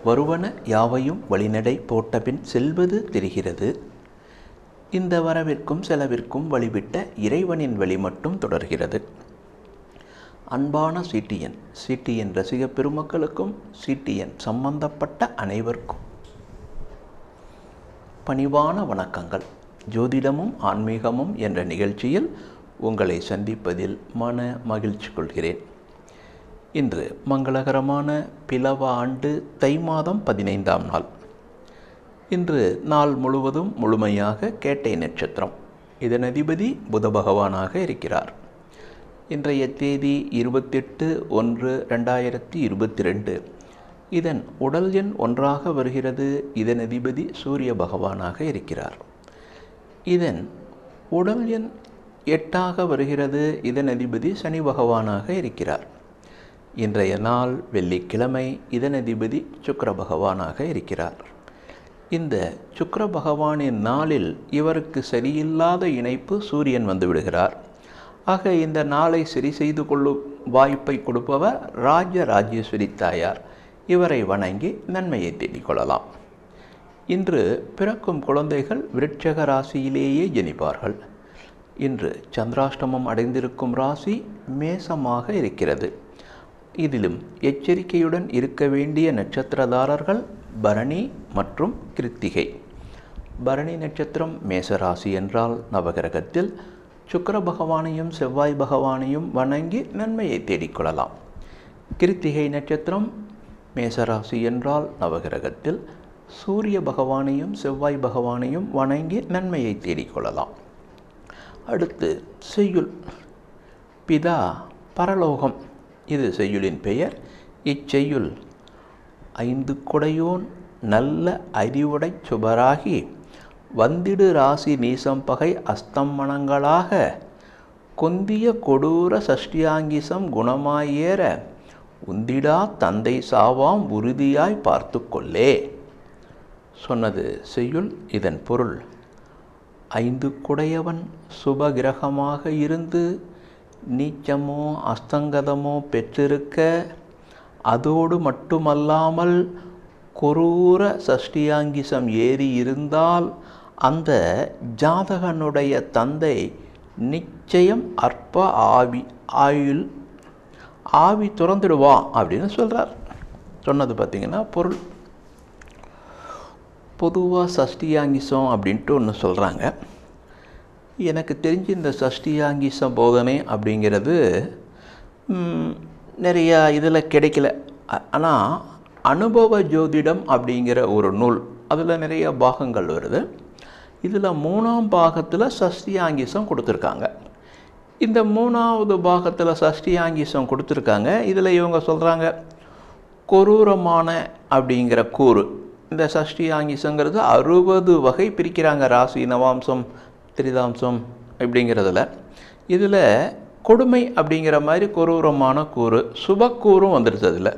வருவன யாவையும் வழிநடை போட்டபின் செல்வது தெரிகிறது இந்த வரவிற்கும் செலவிற்கும் வழிவிட்ட இறைவனின் வழி மட்டும் தொடர்கிறது அன்பான சிடிஎன் சிடிஎன் ரசிக பெருமக்களுக்கும் சிடிஎன் சம்பந்தப்பட்ட அனைவருக்கும் பணிவான வணக்கங்கள் ஜோதிடமும் ஆன்மீகமும் என்ற நிகழ்ச்சியில் உங்களை சந்திப்பதில் மன மகிழ்ச்சி கொள்கிறேன் இன்று மங்களகரமான பிளவ ஆண்டு தை மாதம் பதினைந்தாம் நாள் இன்று நாள் முழுவதும் முழுமையாக கேட்டை நட்சத்திரம் இதன் அதிபதி புத பகவானாக இருக்கிறார் இன்றைய தேதி இருபத்தெட்டு ஒன்று ரெண்டாயிரத்தி இருபத்தி ரெண்டு இதன் உடல் எண் ஒன்றாக வருகிறது இதன் அதிபதி சூரிய பகவானாக இருக்கிறார் இதன் உடல் எண் எட்டாக வருகிறது இதன் அதிபதி சனி பகவானாக இருக்கிறார் இன்றைய நாள் வெள்ளிக்கிழமை இதன் அதிபதி சுக்கர பகவானாக இருக்கிறார் இந்த சுக்கர பகவானின் நாளில் இவருக்கு சரியில்லாத இணைப்பு சூரியன் வந்து விடுகிறார் ஆக இந்த நாளை சரி செய்து கொள்ளும் வாய்ப்பை கொடுப்பவர் ராஜ ராஜேஸ்வரி தாயார் இவரை வணங்கி நன்மையை தேடிக்கொள்ளலாம் இன்று பிறக்கும் குழந்தைகள் விருட்சக ராசியிலேயே ஜனிப்பார்கள் இன்று சந்திராஷ்டமம் அடைந்திருக்கும் ராசி மேசமாக இருக்கிறது இதிலும் எச்சரிக்கையுடன் இருக்க வேண்டிய நட்சத்திரதாரர்கள் பரணி மற்றும் கிருத்திகை பரணி நட்சத்திரம் மேசராசி என்றால் நவகிரகத்தில் சுக்கர பகவானையும் செவ்வாய் பகவானையும் வணங்கி நன்மையை தேடிக்கொள்ளலாம் கிருத்திகை நட்சத்திரம் மேசராசி என்றால் நவகிரகத்தில் சூரிய பகவானையும் செவ்வாய் பகவானையும் வணங்கி நன்மையை தேடிக்கொள்ளலாம் அடுத்து செய்யுள் பிதா பரலோகம் இது செய்யுளின் பெயர் இச்செய்யுள் ஐந்து கொடையோன் நல்ல அறிவுடை சுபராகி வந்திடு ராசி நீசம் பகை அஸ்தமனங்களாக கொந்திய கொடூர சஷ்டியாங்கிசம் குணமாயேற உந்திடா தந்தை சாவாம் உறுதியாய் பார்த்து கொள்ளே சொன்னது செய்யுள் இதன் பொருள் ஐந்து குடையவன் சுபகிரகமாக இருந்து நீச்சமோ அஸ்தங்கதமோ பெற்றிருக்க அதோடு மட்டுமல்லாமல் கொரூர சஷ்டியாங்கிசம் ஏறி இருந்தால் அந்த ஜாதகனுடைய தந்தை நிச்சயம் அற்ப ஆவி ஆயுள் ஆவி துறந்துடுவான் அப்படின்னு சொல்கிறார் சொன்னது பார்த்திங்கன்னா பொருள் பொதுவாக சஷ்டியாங்கிசம் அப்படின்ட்டு ஒன்று சொல்கிறாங்க எனக்கு தெரிஞ்சு இந்த சஷ்டியாங்கிச போதனை அப்படிங்கிறது நிறையா இதில் கிடைக்கல ஆனால் அனுபவ ஜோதிடம் அப்படிங்கிற ஒரு நூல் அதில் நிறைய பாகங்கள் வருது இதில் மூணாம் பாகத்தில் சஷ்டியாங்கிசம் கொடுத்துருக்காங்க இந்த மூணாவது பாகத்தில் சஷ்டியாங்கிசம் கொடுத்துருக்காங்க இதில் இவங்க சொல்கிறாங்க கொரூரமான அப்படிங்கிற கூறு இந்த சஷ்டியாங்கிசங்கிறது அறுபது வகை பிரிக்கிறாங்க ராசி நவாம்சம் திரிதாம்சம் இப்படிங்கிறதுல இதில் கொடுமை அப்படிங்கிற மாதிரி கொரூரமான கூறு சுபக்கூறும் வந்துடுது அதில்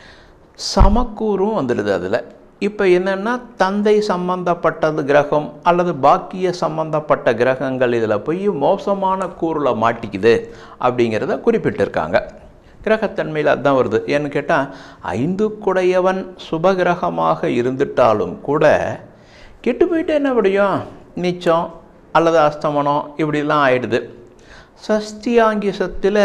சமக்கூறும் வந்துடுது அதில் இப்போ என்னென்னா தந்தை சம்பந்தப்பட்டது கிரகம் அல்லது பாக்கிய சம்பந்தப்பட்ட கிரகங்கள் இதில் போய் மோசமான கூறில் மாட்டிக்குது அப்படிங்கிறத குறிப்பிட்டிருக்காங்க கிரகத்தன்மையில் அதுதான் வருது ஏன்னு கேட்டால் ஐந்து குடையவன் சுபகிரகமாக இருந்துட்டாலும் கூட கெட்டு போயிட்டு என்ன முடியும் நீச்சம் அல்லது அஸ்தமனம் இப்படிலாம் ஆயிடுது சஷ்டியாங்கிசத்தில்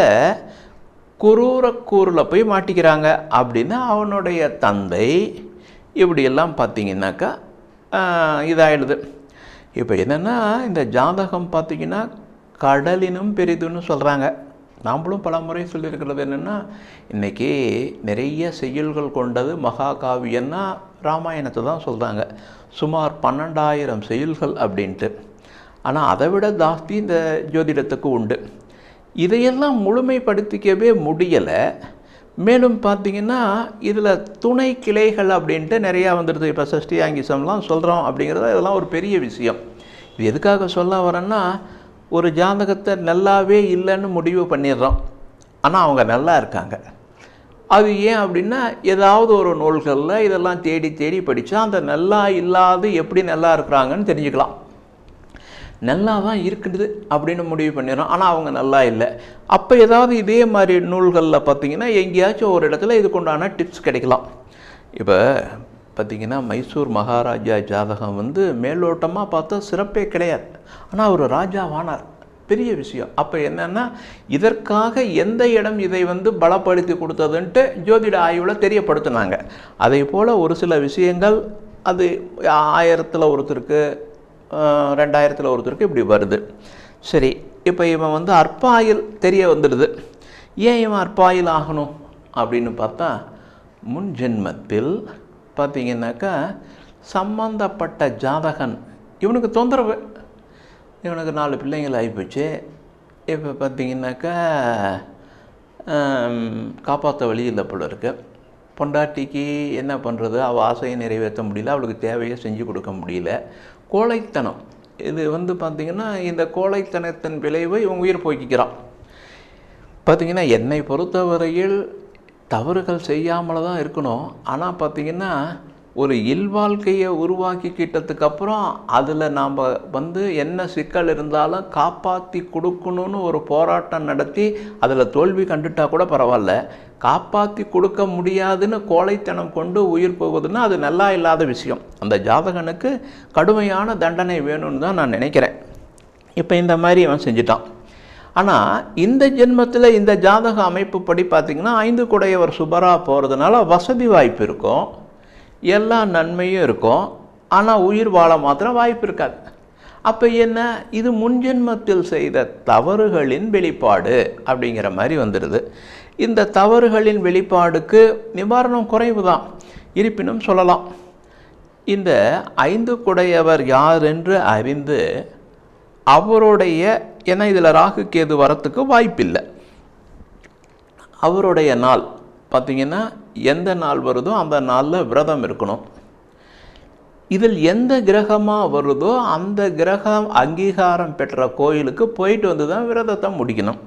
குரூரக்கூறில் போய் மாட்டிக்கிறாங்க அப்படின்னா அவனுடைய தந்தை இப்படியெல்லாம் பார்த்தீங்கன்னாக்கா இதாகிடுது இப்போ என்னென்னா இந்த ஜாதகம் பார்த்திங்கன்னா கடலினும் பெரிதுன்னு சொல்கிறாங்க நாம்ளும் பல முறை சொல்லியிருக்கிறது என்னென்னா இன்றைக்கி நிறைய செய்யுள்கள் கொண்டது மகாகாவியன்னா ராமாயணத்தை தான் சொல்கிறாங்க சுமார் பன்னெண்டாயிரம் செய்யுள்கள் அப்படின்ட்டு ஆனால் அதை விட ஜாஸ்தி இந்த ஜோதிடத்துக்கு உண்டு இதையெல்லாம் முழுமைப்படுத்திக்கவே முடியலை மேலும் பார்த்தீங்கன்னா இதில் துணை கிளைகள் அப்படின்ட்டு நிறையா வந்துடுது இப்போ சஷ்டி ஆங்கிசம்லாம் சொல்கிறோம் அப்படிங்கிறது இதெல்லாம் ஒரு பெரிய விஷயம் இது எதுக்காக சொல்ல வரேன்னா ஒரு ஜாதகத்தை நல்லாவே இல்லைன்னு முடிவு பண்ணிடுறோம் ஆனால் அவங்க நல்லா இருக்காங்க அது ஏன் அப்படின்னா ஏதாவது ஒரு நூல்களில் இதெல்லாம் தேடி தேடி படித்தா அந்த நல்லா இல்லாது எப்படி நல்லா இருக்கிறாங்கன்னு தெரிஞ்சுக்கலாம் நல்லா தான் இருக்குது அப்படின்னு முடிவு பண்ணிடுறோம் ஆனால் அவங்க நல்லா இல்லை அப்போ ஏதாவது இதே மாதிரி நூல்களில் பார்த்தீங்கன்னா எங்கேயாச்சும் ஒரு இடத்துல இதுக்குண்டான டிப்ஸ் கிடைக்கலாம் இப்போ பார்த்திங்கன்னா மைசூர் மகாராஜா ஜாதகம் வந்து மேலோட்டமாக பார்த்தா சிறப்பே கிடையாது ஆனால் அவர் ராஜாவானார் பெரிய விஷயம் அப்போ என்னென்னா இதற்காக எந்த இடம் இதை வந்து பலப்படுத்தி கொடுத்ததுன்ட்டு ஜோதிட ஆய்வில் தெரியப்படுத்தினாங்க அதே போல் ஒரு சில விஷயங்கள் அது ஆயிரத்தில் ஒருத்தருக்கு ஆஹ், ரெண்டாயிரத்தில் ஒருத்தருக்கு இப்படி வருது சரி இப்போ இவன் வந்து அற்ப ஆயுள் தெரிய வந்துடுது ஏன் இவன் அற்ப ஆயுள் ஆகணும் அப்படின்னு பார்த்தா முன் ஜென்மத்தில் பார்த்தீங்கன்னாக்கா சம்பந்தப்பட்ட ஜாதகன் இவனுக்கு தொந்தரவு இவனுக்கு நாலு பிள்ளைங்கள் ஆகிப்போச்சு இப்போ பார்த்தீங்கன்னாக்கா காப்பாற்ற வழி இல்லை போல இருக்கு பொண்டாட்டிக்கு என்ன பண்ணுறது அவள் ஆசையை நிறைவேற்ற முடியல அவளுக்கு தேவையை செஞ்சு கொடுக்க முடியல கோழைத்தனம் இது வந்து பார்த்திங்கன்னா இந்த கோழைத்தனத்தின் விளைவை இவன் உயிர் போக்கிக்கிறான் பார்த்தீங்கன்னா என்னை பொறுத்தவரையில் தவறுகள் செய்யாமல் தான் இருக்கணும் ஆனால் பார்த்தீங்கன்னா ஒரு இல்வாழ்க்கையை உருவாக்கிக்கிட்டதுக்கு அப்புறம் அதில் நாம் வந்து என்ன சிக்கல் இருந்தாலும் காப்பாற்றி கொடுக்கணும்னு ஒரு போராட்டம் நடத்தி அதில் தோல்வி கண்டுட்டா கூட பரவாயில்ல காப்பாற்றி கொடுக்க முடியாதுன்னு கோழைத்தனம் கொண்டு உயிர் போகுதுன்னா அது நல்லா இல்லாத விஷயம் அந்த ஜாதகனுக்கு கடுமையான தண்டனை வேணும்னு தான் நான் நினைக்கிறேன் இப்போ இந்த மாதிரி அவன் செஞ்சிட்டான் ஆனால் இந்த ஜென்மத்தில் இந்த ஜாதக அமைப்பு படி பார்த்திங்கன்னா ஐந்து குடையவர் சுபராக போகிறதுனால வசதி வாய்ப்பு இருக்கும் எல்லா நன்மையும் இருக்கும் ஆனால் உயிர் வாழ மாத்திரம் வாய்ப்பு இருக்காது அப்போ என்ன இது முன்ஜென்மத்தில் செய்த தவறுகளின் வெளிப்பாடு அப்படிங்கிற மாதிரி வந்துடுது இந்த தவறுகளின் வெளிப்பாடுக்கு நிவாரணம் குறைவு தான் இருப்பினும் சொல்லலாம் இந்த ஐந்து குடையவர் யார் என்று அறிந்து அவருடைய ஏன்னா இதில் ராகு கேது வரத்துக்கு வாய்ப்பில்லை அவருடைய நாள் பார்த்திங்கன்னா எந்த நாள் வருதோ அந்த நாளில் விரதம் இருக்கணும் இதில் எந்த கிரகமாக வருதோ அந்த கிரகம் அங்கீகாரம் பெற்ற கோயிலுக்கு போயிட்டு வந்து தான் விரதத்தை முடிக்கணும்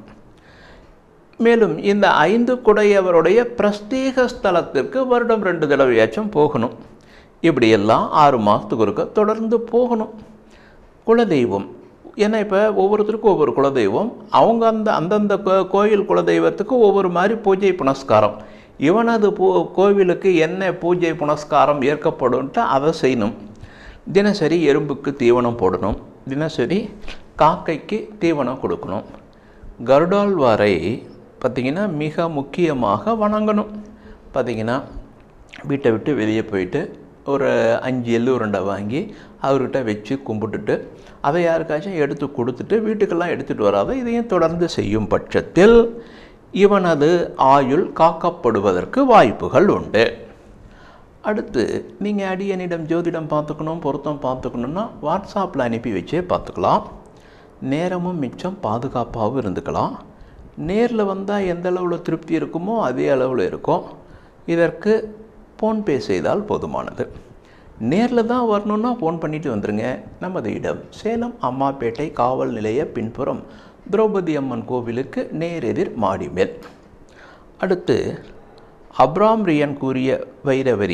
மேலும் இந்த ஐந்து குடையவருடைய பிரஸ்தீக ஸ்தலத்திற்கு வருடம் ரெண்டு தடவையாச்சும் போகணும் இப்படியெல்லாம் ஆறு மாதத்துக்கு ஒருக்க தொடர்ந்து போகணும் குலதெய்வம் ஏன்னா இப்போ ஒவ்வொருத்தருக்கும் ஒவ்வொரு குலதெய்வம் அவங்க அந்த அந்தந்த கோ- கோயில் குலதெய்வத்துக்கு ஒவ்வொரு மாதிரி பூஜை புனஸ்காரம் இவனது பூ கோவிலுக்கு என்ன பூஜை புனஸ்காரம் ஏற்கப்படும்ட்டு அதை செய்யணும் தினசரி எறும்புக்கு தீவனம் போடணும் தினசரி காக்கைக்கு தீவனம் கொடுக்கணும் கருடாழ்வாரை பார்த்திங்கன்னா மிக முக்கியமாக வணங்கணும் பார்த்திங்கன்னா வீட்டை விட்டு வெளியே போயிட்டு ஒரு அஞ்சு எள்ளு உருண்டை வாங்கி அவர்கிட்ட வச்சு கும்பிட்டுட்டு அதை யாருக்காச்சும் எடுத்து கொடுத்துட்டு வீட்டுக்கெல்லாம் எடுத்துகிட்டு வராத இதையும் தொடர்ந்து செய்யும் பட்சத்தில் இவனது ஆயுள் காக்கப்படுவதற்கு வாய்ப்புகள் உண்டு அடுத்து நீங்கள் அடியனிடம் ஜோதிடம் பார்த்துக்கணும் பொருத்தம் பார்த்துக்கணுன்னா வாட்ஸ்அப்பில் அனுப்பி வச்சே பார்த்துக்கலாம் நேரமும் மிச்சம் பாதுகாப்பாகவும் இருந்துக்கலாம் நேரில் வந்தால் எந்த அளவில் திருப்தி இருக்குமோ அதே அளவில் இருக்கும் இதற்கு ஃபோன்பே செய்தால் போதுமானது நேரில் தான் வரணுன்னா ஃபோன் பண்ணிட்டு வந்துருங்க நமது இடம் சேலம் அம்மாப்பேட்டை காவல் நிலைய பின்புறம் திரௌபதி அம்மன் கோவிலுக்கு நேரெதிர் மாடிமேல் அடுத்து அப்ராம் ரியன் கூறிய வைரவரி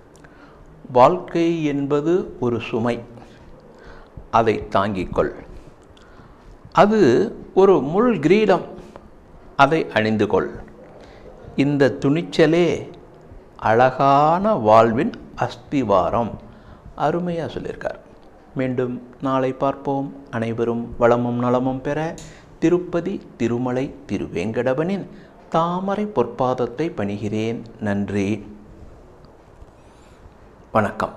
வாழ்க்கை என்பது ஒரு சுமை அதை தாங்கிக்கொள் அது ஒரு முள் கிரீடம் அதை அணிந்து கொள் இந்த துணிச்சலே அழகான வாழ்வின் அஸ்திவாரம் அருமையாக சொல்லியிருக்கார் மீண்டும் நாளை பார்ப்போம் அனைவரும் வளமும் நலமும் பெற திருப்பதி திருமலை திருவேங்கடவனின் தாமரை பொற்பாதத்தை பணிகிறேன் நன்றி வணக்கம்